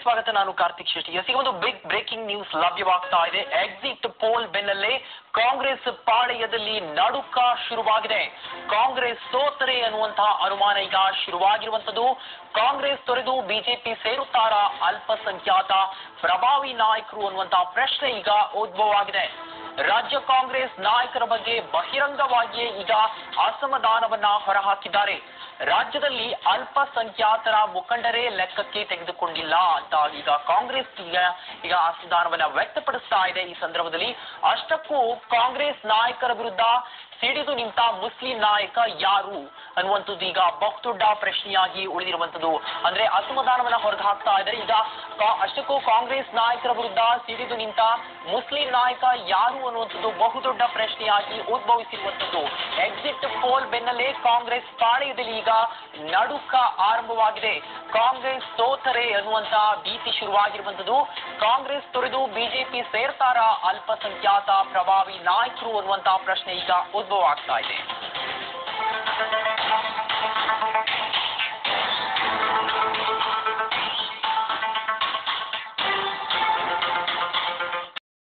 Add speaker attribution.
Speaker 1: ಸ್ವಾಗತ ನಾನು ಕಾರ್ತಿಕ್ ಶೆಟ್ಟಿ ಎಸ್ ಈಗ ಒಂದು ಬಿಗ್ ಬ್ರೇಕಿಂಗ್ ನ್ಯೂಸ್ ಲಭ್ಯವಾಗ್ತಾ ಇದೆ ಎಕ್ಸಿಟ್ ಪೋಲ್ ಬೆನ್ನಲ್ಲೇ ಕಾಂಗ್ರೆಸ್ ಪಾಳೆಯದಲ್ಲಿ ನಡುಕ ಶುರುವಾಗಿದೆ ಕಾಂಗ್ರೆಸ್ ಸೋತರೆ ಅನ್ನುವಂತಹ ಅನುಮಾನ ಈಗ ಶುರುವಾಗಿರುವಂತದ್ದು ಕಾಂಗ್ರೆಸ್ ತೊರೆದು ಬಿಜೆಪಿ ಸೇರುತ್ತಾರಾ ಅಲ್ಪಸಂಖ್ಯಾತ ಪ್ರಭಾವಿ ನಾಯಕರು ಅನ್ನುವಂತಹ ಪ್ರಶ್ನೆ ಈಗ ಉದ್ಭವವಾಗಿದೆ ರಾಜ್ಯ ಕಾಂಗ್ರೆಸ್ ನಾಯಕರ ಬಗ್ಗೆ ಬಹಿರಂಗವಾಗಿಯೇ ಈಗ ಅಸಮಾಧಾನವನ್ನ ಹೊರಹಾಕಿದ್ದಾರೆ ರಾಜ್ಯದಲ್ಲಿ ಅಲ್ಪಸಂಖ್ಯಾತರ ಮುಖಂಡರೇ ಲೆಕ್ಕಕ್ಕೆ ತೆಗೆದುಕೊಂಡಿಲ್ಲ ಅಂತ ಈಗ ಕಾಂಗ್ರೆಸ್ ಈಗ ಈಗ ಅಸಮಾಧಾನವನ್ನ ವ್ಯಕ್ತಪಡಿಸ್ತಾ ಇದೆ ಈ ಸಂದರ್ಭದಲ್ಲಿ ಅಷ್ಟಕ್ಕೂ ಕಾಂಗ್ರೆಸ್ ನಾಯಕರ ವಿರುದ್ಧ ಸಿಡಿದು ನಿಂತ ಮುಸ್ಲಿಂ ನಾಯಕ ಯಾರು ಅನ್ನುವಂಥದ್ದು ಈಗ ಬಹುದೊಡ್ಡ ಪ್ರಶ್ನೆಯಾಗಿ ಉಳಿದಿರುವಂತದ್ದು ಅಂದ್ರೆ ಅಸಮಾಧಾನವನ್ನ ಹೊರಗೆ ಹಾಕ್ತಾ ಇದ್ದಾರೆ ಈಗ ಕಾ- ಅಷ್ಟಕ್ಕೂ ಕಾಂಗ್ರೆಸ್ ನಾಯಕರ ವಿರುದ್ಧ ಸಿಡಿದು ನಿಂತ ಮುಸ್ಲಿಂ ನಾಯಕ ಯಾರು ಅನ್ನುವಂಥದ್ದು ಬಹುದೊಡ್ಡ ಪ್ರಶ್ನೆಯಾಗಿ ಉದ್ಭವಿಸಿರುವಂತದ್ದು ಎಕ್ಸಿಟ್ ಪೋಲ್ ಬೆನ್ನಲ್ಲೇ ಕಾಂಗ್ರೆಸ್ ಪಾಳೆಯದಲ್ಲಿ ಈಗ ನಡುಕ ಆರಂಭವಾಗಿದೆ ಕಾಂಗ್ರೆಸ್ ಸೋತರೆ ಅನ್ನುವಂತ ಭೀತಿ ಶುರುವಾಗಿರುವಂತದ್ದು ಕಾಂಗ್ರೆಸ್ ತೊರೆದು ಬಿಜೆಪಿ ಸೇರ್ತಾರ ಅಲ್ಪಸಂಖ್ಯಾತ ಪ್ರಭಾವಿ ನಾಯಕರು ಅನ್ನುವಂತಹ ಪ್ರಶ್ನೆ ಈಗ ಉದ್ಭವ ಆಗ್ತಾ ಇದೆ